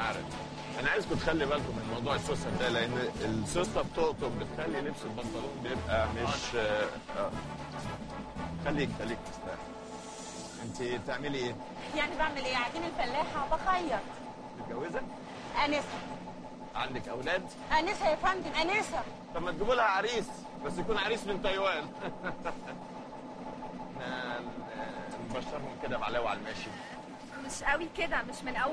عارف انا عايزكم تخلي بالكم من موضوع السوسه ده لان السوسه بتقطم بتخلي لبس البنطلون بيبقى مش آه، آه. خليك خليك تستاهل انت بتعملي ايه؟ يعني بعمل ايه عجين الفلاحه بخيط متجوزه؟ انسه عندك اولاد؟ انسه يا فندم انسه طب ما تجيبوا لها عريس بس يكون عريس من تايوان احنا نبشرهم كده بعلاوه على الماشي مش قوي كده مش من اول